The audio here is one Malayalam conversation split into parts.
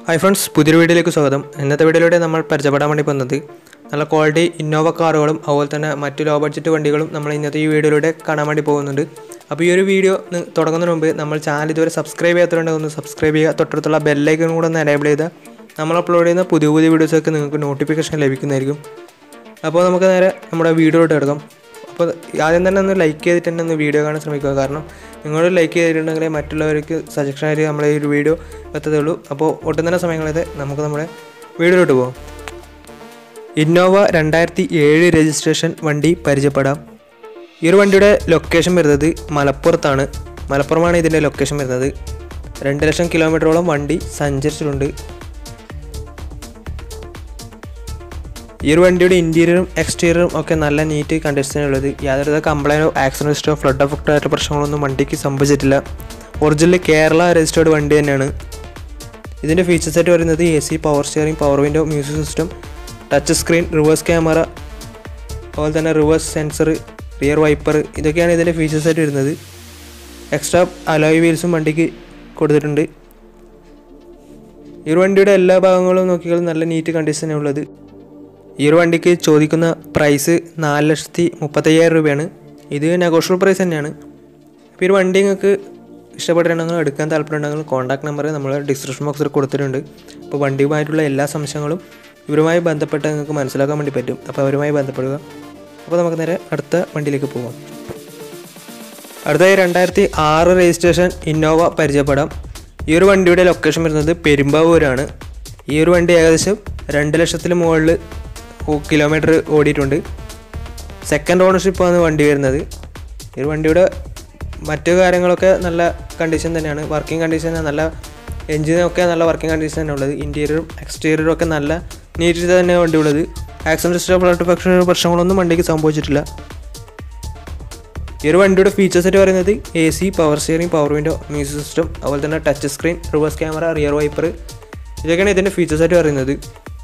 ഹായ് ഫ്രണ്ട്സ് പുതിയൊരു വീഡിയോയിലേക്ക് സ്വാഗതം ഇന്നത്തെ വീഡിയോയിലൂടെ നമ്മൾ പരിചയപ്പെടാൻ വേണ്ടി പോകുന്നത് നല്ല ക്വാളിറ്റി ഇന്നോവ കാറുകളും അതുപോലെ തന്നെ മറ്റ് ലോ ബഡ്ജറ്റ് വണ്ടികളും നമ്മൾ ഇന്നത്തെ ഈ വീഡിയോയിലൂടെ കാണാൻ വേണ്ടി പോകുന്നുണ്ട് അപ്പോൾ ഈ ഒരു വീഡിയോ നി- തുടങ്ങുന്നതിന് മുമ്പ് നമ്മൾ ചാനൽ ഇതുവരെ സബ്സ്ക്രൈബ് ചെയ്യാത്തതുകൊണ്ട് ഒന്ന് സബ്സ്ക്രൈബ് ചെയ്യുക തൊട്ടടുത്തുള്ള ബെല്ലൈക്കൺ കൂടെ ഒന്ന് എനേബിൾ ചെയ്താൽ നമ്മൾ അപ്ലോഡ് ചെയ്യുന്ന പുതിയ പുതിയ വീഡിയോസൊക്കെ നിങ്ങൾക്ക് നോട്ടിഫിക്കേഷൻ ലഭിക്കുന്നതായിരിക്കും അപ്പോൾ നമുക്ക് നേരെ നമ്മുടെ വീഡിയോയിലോട്ട് എടുക്കാം അപ്പോൾ ആദ്യം തന്നെ ഒന്ന് ലൈക്ക് ചെയ്തിട്ട് തന്നെ ഒന്ന് വീഡിയോ കാണാൻ ശ്രമിക്കുക കാരണം നിങ്ങൾ ലൈക്ക് ചെയ്തിട്ടുണ്ടെങ്കിൽ മറ്റുള്ളവർക്ക് സജഷൻ ആയിട്ട് നമ്മളെ ഈ ഒരു വീഡിയോ എത്തത്തുള്ളൂ അപ്പോൾ ഒട്ടും തന്നെ സമയങ്ങളത് നമുക്ക് നമ്മുടെ വീഡിയോയിലോട്ട് പോകാം ഇന്നോവ രണ്ടായിരത്തി ഏഴ് രജിസ്ട്രേഷൻ വണ്ടി പരിചയപ്പെടാം ഈ ഒരു വണ്ടിയുടെ ലൊക്കേഷൻ വരുന്നത് മലപ്പുറത്താണ് മലപ്പുറമാണ് ഇതിൻ്റെ ലൊക്കേഷൻ വരുന്നത് രണ്ട് ലക്ഷം കിലോമീറ്ററോളം വണ്ടി സഞ്ചരിച്ചിട്ടുണ്ട് ഈ ഒരു വണ്ടിയുടെ ഇൻറ്റീരിയറും എക്സ്റ്റീരിയറും ഒക്കെ നല്ല നീറ്റ് കണ്ടീഷനുള്ളത് യാതൊരുവിധ കംപ്ലൈൻറ്റോ ആക്സിഡൻറ്റോ ഫ്ലഡ് എഫക്റ്റോ ആയിട്ടുള്ള പ്രശ്നങ്ങളൊന്നും വണ്ടിക്ക് സംഭവിച്ചിട്ടില്ല ഒറിജിനൽ കേരള രജിസ്റ്റേർഡ് വണ്ടി തന്നെയാണ് ഇതിൻ്റെ ഫീച്ചേഴ്സ് ആയിട്ട് വരുന്നത് A C power steering power window music system touch screen reverse camera അതുപോലെ തന്നെ റിവേഴ്സ് സെൻസർ റിയർ വൈപ്പർ ഇതൊക്കെയാണ് ഇതിൻ്റെ ഫീച്ചേഴ്സ് ആയിട്ട് വരുന്നത് എക്സ്ട്രാ അലോയ് വീൽസും വണ്ടിക്ക് കൊടുത്തിട്ടുണ്ട് ഈ ഒരു വണ്ടിയുടെ എല്ലാ ഭാഗങ്ങളും നോക്കിയാൽ നല്ല നീറ്റ് കണ്ടീഷനാണ് ഉള്ളത് ഈ ഒരു വണ്ടിക്ക് ചോദിക്കുന്ന പ്രൈസ് നാല് ലക്ഷത്തി മുപ്പത്തയ്യായിരം രൂപയാണ് ഇത് നെഗോഷ്യബിൾ പ്രൈസ് തന്നെയാണ് അപ്പോൾ ഈ ഒരു വണ്ടി നിങ്ങൾക്ക് ഇഷ്ടപ്പെട്ടിട്ടുണ്ടെങ്കിൽ എടുക്കാൻ താല്പര്യമുണ്ടെങ്കിൽ കോൺടാക്ട് നമ്പർ നമ്മൾ ഡിസ്ക്രിപ്ഷൻ ബോക്സിൽ കൊടുത്തിട്ടുണ്ട് അപ്പോൾ വണ്ടിയുമായിട്ടുള്ള എല്ലാ സംശയങ്ങളും ഇവരുമായി ബന്ധപ്പെട്ട് നിങ്ങൾക്ക് മനസ്സിലാക്കാൻ വേണ്ടി പറ്റും അപ്പോൾ അവരുമായി ബന്ധപ്പെടുക അപ്പോൾ നമുക്ക് നേരെ അടുത്ത വണ്ടിയിലേക്ക് പോകാം അടുത്തതായി രണ്ടായിരത്തി ആറ് രജിസ്ട്രേഷൻ ഇന്നോവ പരിചയപ്പെടാം ഈ ഒരു വണ്ടിയുടെ ലൊക്കേഷൻ വരുന്നത് പെരുമ്പാവൂരാണ് ഈ ഒരു വണ്ടി ഏകദേശം രണ്ട് ലക്ഷത്തിന് മുകളിൽ കിലോമീറ്റർ ഓടിയിട്ടുണ്ട് സെക്കൻഡ് ഓണർഷിപ്പാണ് വണ്ടി വരുന്നത് ഈ ഒരു വണ്ടിയുടെ മറ്റു കാര്യങ്ങളൊക്കെ നല്ല കണ്ടീഷൻ തന്നെയാണ് വർക്കിംഗ് കണ്ടീഷൻ നല്ല എഞ്ചിനൊക്കെ നല്ല വർക്കിംഗ് കണ്ടീഷൻ തന്നെ ഉള്ളത് ഇൻറ്റീരിയറും എക്സ്റ്റീരിയറും ഒക്കെ നല്ല നീറ്റിൽ തന്നെ വണ്ടി ഉള്ളത് ആക്സിഡൻറ്റ് ബ്ലഡ് ഫക്ഷൻ പ്രശ്നങ്ങളൊന്നും വണ്ടിക്ക് സംഭവിച്ചിട്ടില്ല ഈ ഒരു വണ്ടിയുടെ ഫീച്ചേഴ്സ് ആയിട്ട് പറയുന്നത് A C power steering power window music system അതുപോലെ തന്നെ touch screen reverse camera rear wiper ഇതൊക്കെയാണ് ഇതിൻ്റെ ഫീച്ചേഴ്സ് ആയിട്ട് പറയുന്നത്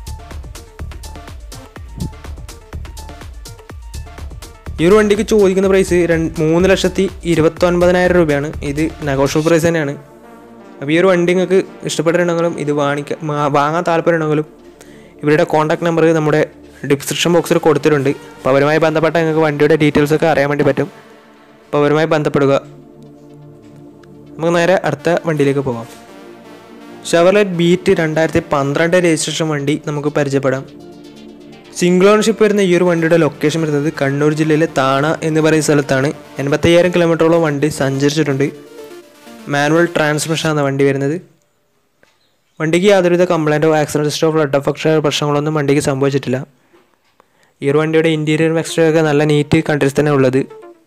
ഈ ഒരു വണ്ടിക്ക് ചോദിക്കുന്ന പ്രൈസ് രണ്ട് മൂന്ന് ലക്ഷത്തി ഇരുപത്തൊൻപതിനായിരം രൂപയാണ് ഇത് നെഗോഷ്യബിൾ പ്രൈസ് തന്നെയാണ് അപ്പോൾ ഈ ഒരു വണ്ടി നിങ്ങൾക്ക് ഇഷ്ടപ്പെട്ടിട്ടുണ്ടെങ്കിലും ഇത് വാങ്ങിക്ക മാ- വാങ്ങാൻ താല്പര്യമുണ്ടെങ്കിലും ഇവരുടെ കോൺടാക്ട് നമ്പർ നമ്മുടെ ഡിസ്ക്രിപ്ഷൻ ബോക്സിൽ കൊടുത്തിട്ടുണ്ട് അപ്പോൾ അവരുമായി ബന്ധപ്പെട്ട നിങ്ങൾക്ക് വണ്ടിയുടെ ഡീറ്റെയിൽസ് ഒക്കെ അറിയാൻ വേണ്ടി പറ്റും അപ്പോൾ അവരുമായി ബന്ധപ്പെടുക നമുക്ക് നേരെ അടുത്ത വണ്ടിയിലേക്ക് പോകാം ഷവർലെറ്റ് ബീറ്റ് രണ്ടായിരത്തി പന്ത്രണ്ട് രജിസ്ട്രേഷൻ വണ്ടി നമുക്ക് പരിചയപ്പെടാം സിംഗിൾ ഓണർഷിപ്പ് വരുന്ന ഈ ഒരു വണ്ടിയുടെ ലൊക്കേഷൻ വരുന്നത് കണ്ണൂർ ജില്ലയിലെ താണ എന്ന് പറയുന്ന സ്ഥലത്താണ് എൺപത്തയ്യായിരം കിലോമീറ്ററോളം വണ്ടി സഞ്ചരിച്ചിട്ടുണ്ട് മാനുവൽ ട്രാൻസ്മിഷനാണ് വണ്ടി വരുന്നത് വണ്ടിക്ക് യാതൊരുവിധ കംപ്ലൈൻറ്റോ ആക്സിഡൻറ്റോ ഫ്ലഡ് എഫക്ഷൻ പ്രശ്നങ്ങളൊന്നും വണ്ടിക്ക് സംഭവിച്ചിട്ടില്ല ഈ ഒരു വണ്ടിയുടെ ഇൻറ്റീരിയറും എക്സ്റ്റീരിയറും ഒക്കെ നല്ല നീറ്റ് കണ്ടീഷൻ തന്നെ ഉള്ളത്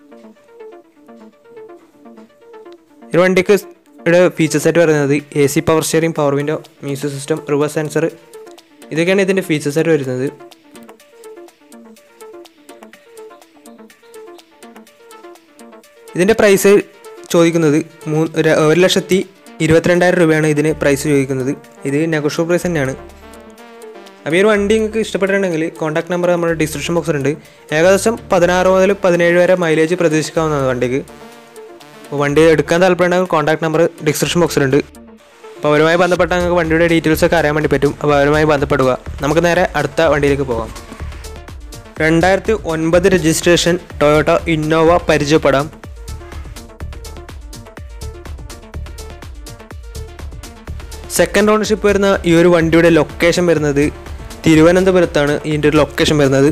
ഈ ഒരു വണ്ടിക്ക് ഫീച്ചേഴ്സ് ആയിട്ട് പറയുന്നത് A C power steering power window music system reverse sensor ഇതൊക്കെയാണ് ഇതിൻ്റെ ഫീച്ചേഴ്സ് ആയിട്ട് വരുന്നത് ഇതിൻ്റെ പ്രൈസ് ചോദിക്കുന്നത് മൂന്ന് ഒരു- ഒരു ലക്ഷത്തി ഇരുപത്തിരണ്ടായിരം രൂപയാണ് ഇതിന് പ്രൈസ് ചോദിക്കുന്നത് ഇത് നെഗോഷ്യബിൾ പ്രൈസ് തന്നെയാണ് അപ്പോൾ ഈ ഒരു വണ്ടി നിങ്ങൾക്ക് ഇഷ്ടപ്പെട്ടിട്ടുണ്ടെങ്കിൽ കോൺടാക്ട് നമ്പർ നമ്മുടെ ഡിസ്ക്രിപ്ഷൻ ബോക്സിലുണ്ട് ഏകദേശം പതിനാറ് മുതൽ പതിനേഴ് വരെ മൈലേജ് പ്രതീക്ഷിക്കാവുന്നതാണ് വണ്ടിക്ക് അപ്പോൾ വണ്ടി എടുക്കാൻ താല്പര്യമുണ്ടെങ്കിൽ കോൺടാക്ട് നമ്പർ ഡിസ്ക്രിപ്ഷൻ ബോക്സിലുണ്ട് അപ്പോൾ അവരുമായി ബന്ധപ്പെട്ട നിങ്ങൾക്ക് വണ്ടിയുടെ ഡീറ്റെയിൽസ് ഒക്കെ അറിയാൻ വേണ്ടി പറ്റും അപ്പോൾ അവരുമായി ബന്ധപ്പെടുക നമുക്ക് നേരെ അടുത്ത വണ്ടിയിലേക്ക് പോകാം രണ്ടായിരത്തി ഒൻപത് രജിസ്ട്രേഷൻ ടൊയോട്ട ഇന്നോവ പരിചയപ്പെടാം സെക്കൻഡ് ഓണർഷിപ്പ് വരുന്ന ഈ ഒരു വണ്ടിയുടെ ലൊക്കേഷൻ വരുന്നത് തിരുവനന്തപുരത്താണ് ഇതിൻ്റെ ഒരു ലൊക്കേഷൻ വരുന്നത്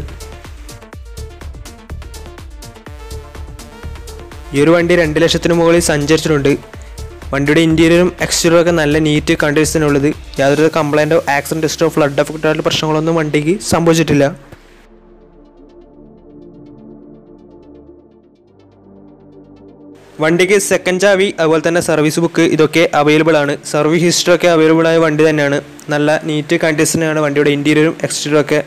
ഈ ഒരു വണ്ടി രണ്ട് ലക്ഷത്തിന് മുകളിൽ സഞ്ചരിച്ചിട്ടുണ്ട് വണ്ടിയുടെ ഇൻറ്റീരിയറും എക്സ്റ്റീരിയറും ഒക്കെ നല്ല നീറ്റ് കണ്ടീഷനുള്ളത് യാതൊരു കംപ്ലൈൻറ്റോ ആക്സിഡൻറ്റോ ഫ്ലഡ് എഫക്റ്റോ ആയിട്ടുള്ള പ്രശ്നങ്ങളൊന്നും വണ്ടിക്ക് സംഭവിച്ചിട്ടില്ല വണ്ടിക്ക് സെക്കൻഡ് ചാവി അതുപോലെ തന്നെ സർവീസ് ബുക്ക് ഇതൊക്കെ അവൈലബിൾ ആണ് സർവീസ് ഹിസ്റ്ററി ഒക്കെ അവൈലബിൾ ആയ വണ്ടി തന്നെയാണ് നല്ല നീറ്റ് കണ്ടീഷനാണ് വണ്ടിയുടെ ഇൻറ്റീരിയറും എക്സ്റ്റീരിയറും ഒക്കെ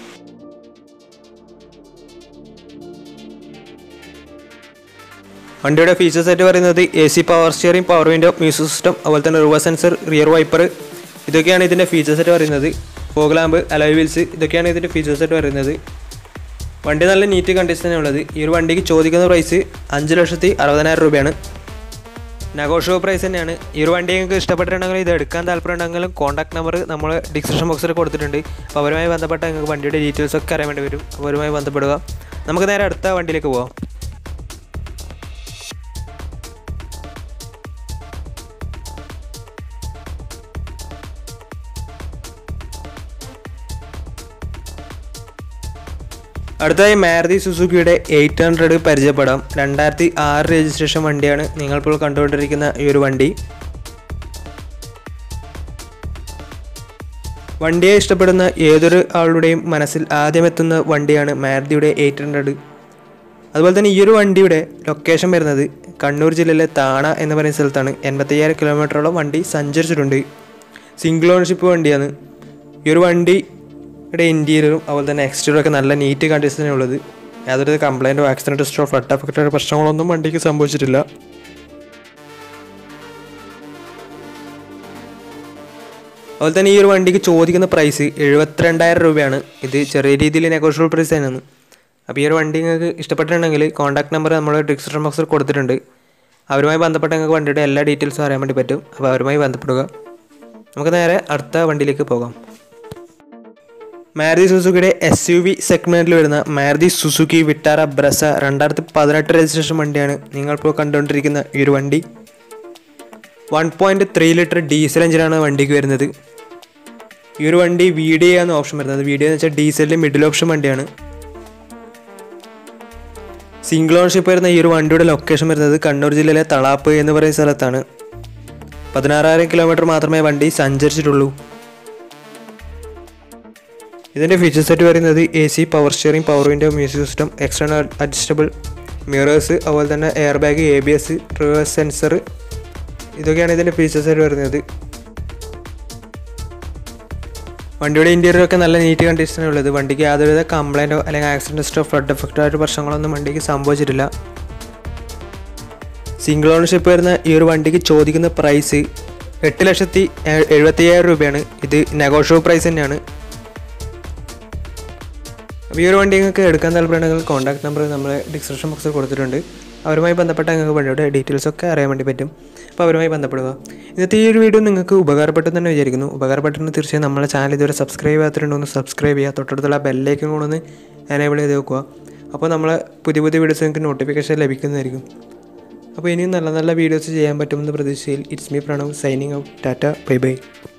വണ്ടിയുടെ ഫീച്ചേഴ്സ് ആയിട്ട് പറയുന്നത് A C power steering power window music system അതുപോലെ തന്നെ റിവേഴ്സ് സെൻസർ റിയർ വൈപ്പർ ഇതൊക്കെയാണ് ഇതിൻ്റെ ഫീച്ചേഴ്സ് ആയിട്ട് പറയുന്നത് ഫോഗ് ലാമ്പ് അലോയ് വീൽസ് ഇതൊക്കെയാണ് ഇതിൻ്റെ ഫീച്ചേഴ്സ് ആയിട്ട് പറയുന്നത് വണ്ടി നല്ല നീറ്റ് കണ്ടീഷൻ ഉള്ളത് ഈ ഒരു വണ്ടിക്ക് ചോദിക്കുന്ന പ്രൈസ് അഞ്ച് ലക്ഷത്തി അറുപതിനായിരം രൂപയാണ് നെഗോഷ്യോ പ്രൈസ് തന്നെയാണ് ഈ ഒരു വണ്ടി നിങ്ങൾക്ക് ഇഷ്ടപ്പെട്ടിട്ടുണ്ടെങ്കിൽ ഇത് എടുക്കാൻ താല്പര്യമുണ്ടെങ്കിലും കോൺടാക്ട് നമ്പർ നമ്മൾ ഡിസ്ക്രിപ്ഷൻ ബോക്സിൽ കൊടുത്തിട്ടുണ്ട് അപ്പോൾ അവരുമായി ബന്ധപ്പെട്ട നിങ്ങൾക്ക് വണ്ടിയുടെ ഡീറ്റെയിൽസ് ഒക്കെ അറിയാൻ വേണ്ടി വരും അപ്പോൾ അവരുമായി ബന്ധപ്പെടുക നമുക്ക് നേരെ അടുത്ത വണ്ടിയിലേക്ക് പോകാം അടുത്തതായി മാരുതി സുസുക്കിയുടെ എയ്റ്റ് ഹൺഡ്രഡ് പരിചയപ്പെടാം രണ്ടായിരത്തി ആറ് രജിസ്ട്രേഷൻ വണ്ടിയാണ് നിങ്ങളിപ്പോൾ കണ്ടുകൊണ്ടിരിക്കുന്ന ഈ ഒരു വണ്ടി വണ്ടിയെ ഇഷ്ടപ്പെടുന്ന ഏതൊരു ആളുടെയും മനസ്സിൽ ആദ്യം എത്തുന്ന വണ്ടിയാണ് മാരുതിയുടെ എയ്റ്റ് ഹൺഡ്രഡ് അതുപോലെ തന്നെ ഈ ഒരു വണ്ടിയുടെ ലൊക്കേഷൻ വരുന്നത് കണ്ണൂർ ജില്ലയിലെ താണ എന്ന് പറയുന്ന സ്ഥലത്താണ് എൺപത്തയ്യായിരം കിലോമീറ്ററോളം വണ്ടി സഞ്ചരിച്ചിട്ടുണ്ട് സിംഗിൾ ഓണർഷിപ്പ് വണ്ടിയാണ് ഈ ഒരു വണ്ടിയുടെ ഇൻറ്റീരിയറും അതുപോലെ തന്നെ എക്സ്റ്റീരിയറും ഒക്കെ നല്ല നീറ്റ് കണ്ടീഷനാണ് ഉള്ളത് യാതൊരു കംപ്ലൈൻറ്റോ ആക്സിഡൻറ്റ് ഹിസ്റ്ററോ ഫ്ലഡ് എഫക്റ്റോ പ്രശ്നങ്ങളൊന്നും വണ്ടിക്ക് സംഭവിച്ചിട്ടില്ല അതുപോലെ തന്നെ ഈ ഒരു വണ്ടിക്ക് ചോദിക്കുന്ന പ്രൈസ് എഴുപത്തിരണ്ടായിരം രൂപയാണ് ഇത് ചെറിയ രീതിയിൽ നെഗോഷ്യബിൾ പ്രൈസ് തന്നെയാണ് അപ്പോൾ ഈ ഒരു വണ്ടി നിങ്ങൾക്ക് ഇഷ്ടപ്പെട്ടിട്ടുണ്ടെങ്കിൽ കോൺടാക്ട് നമ്പർ നമ്മൾ ഡിസ്ക്രിപ്ഷൻ ബോക്സിൽ കൊടുത്തിട്ടുണ്ട് അവരുമായി ബന്ധപ്പെട്ട നിങ്ങൾക്ക് വണ്ടിയുടെ എല്ലാ ഡീറ്റെയിൽസും അറിയാൻ വേണ്ടി പറ്റും അപ്പോൾ അവരുമായി ബന്ധപ്പെടുക നമുക്ക് നേരെ അടുത്ത വണ്ടിയിലേക്ക് പോകാം മാരുതി സുസുക്കിയുടെ എസ് യു വി സെഗ്മെൻറ്റിൽ വരുന്ന മാരുതി സുസുക്കി വിട്ടാര ബ്രസ രണ്ടായിരത്തി പതിനെട്ട് രജിസ്ട്രേഷൻ വണ്ടിയാണ് നിങ്ങളിപ്പോൾ കണ്ടുകൊണ്ടിരിക്കുന്ന ഈ ഒരു വണ്ടി one point three litre diesel എഞ്ചിനാണ് വണ്ടിക്ക് വരുന്നത് ഈ ഒരു വണ്ടി വീഡിയോ ആണ് ഓപ്ഷൻ വരുന്നത് വീഡിയോ എന്ന് വെച്ചാൽ ഡീസലിൻ്റെ മിഡിൽ ഓപ്ഷൻ വണ്ടിയാണ് സിംഗിൾ ഓണർഷിപ്പ് വരുന്ന ഈ ഒരു വണ്ടിയുടെ ലൊക്കേഷൻ വരുന്നത് കണ്ണൂർ ജില്ലയിലെ തളാപ്പ് എന്ന് പറയുന്ന സ്ഥലത്താണ് പതിനാറായിരം കിലോമീറ്റർ മാത്രമേ വണ്ടി സഞ്ചരിച്ചിട്ടുള്ളൂ ഇതിൻ്റെ ഫീച്ചേഴ്സ് ആയിട്ട് വരുന്നത് A C power steering power window music system external adjustable mirrors അതുപോലെ തന്നെ air bag A B S reverse sensor ഇതൊക്കെയാണ് ഇതിൻ്റെ ഫീച്ചേഴ്സ് ആയിട്ട് വരുന്നത് വണ്ടിയുടെ ഇൻറ്റീരിയർ ഒക്കെ നല്ല നീറ്റ് കണ്ടീഷനാണ് ഉള്ളത് വണ്ടിക്ക് യാതൊരുവിധ കംപ്ലൈൻറ്റോ അല്ലെങ്കിൽ ആക്സിഡൻറ്റോ ഫ്ലഡ് എഫക്റ്റോ ആയിട്ട് പ്രശ്നങ്ങളൊന്നും വണ്ടിക്ക് സംഭവിച്ചിട്ടില്ല സിംഗിൾ ഓണർഷിപ്പ് വരുന്ന ഈ ഒരു വണ്ടിക്ക് ചോദിക്കുന്ന പ്രൈസ് എട്ട് ലക്ഷത്തി എഴുപത്തി അയ്യായിരം രൂപയാണ് ഇത് നെഗോഷ്യബിൾ പ്രൈസ് തന്നെയാണ് അപ്പോൾ ഈ ഒരു വണ്ടി നിങ്ങൾക്ക് എടുക്കാൻ താല്പര്യമുണ്ടെങ്കിൽ കോൺടാക്ട് നമ്പർ നമ്മൾ ഡിസ്ക്രിപ്ഷൻ ബോക്സിൽ കൊടുത്തിട്ടുണ്ട് അവരുമായി ബന്ധപ്പെട്ട നിങ്ങൾക്ക് വണ്ടിയുടെ ഡീറ്റെയിൽസ് ഒക്കെ അറിയാൻ വേണ്ടി പറ്റും അപ്പോൾ അവരുമായി ബന്ധപ്പെടുക ഇന്നത്തെ ഈ ഒരു വീഡിയോ നിങ്ങൾക്ക് ഉപകാരപ്പെട്ടു തന്നെ വിചാരിക്കുന്നു ഉപകാരപ്പെട്ടെന്ന് തീർച്ചയായും നമ്മളെ ചാനൽ ഇതുവരെ സബ്സ്ക്രൈബ് ചെയ്യാത്തിട്ടുണ്ടോ ഒന്ന് സബ്സ്ക്രൈബ് ചെയ്യുക തൊട്ടടുത്തുള്ള ബെല്ലേക്കും കൂടെ ഒന്ന് എനേബിൾ ചെയ്ത് വെക്കുക അപ്പോൾ നമ്മളെ പുതിയ പുതിയ വീഡിയോസ് നിങ്ങൾക്ക് നോട്ടിഫിക്കേഷൻ ലഭിക്കുന്നതായിരിക്കും അപ്പോൾ ഇനിയും നല്ല നല്ല വീഡിയോസ് ചെയ്യാൻ പറ്റുമെന്ന പ്രതീക്ഷയിൽ it's me Pranav signing out tata bye by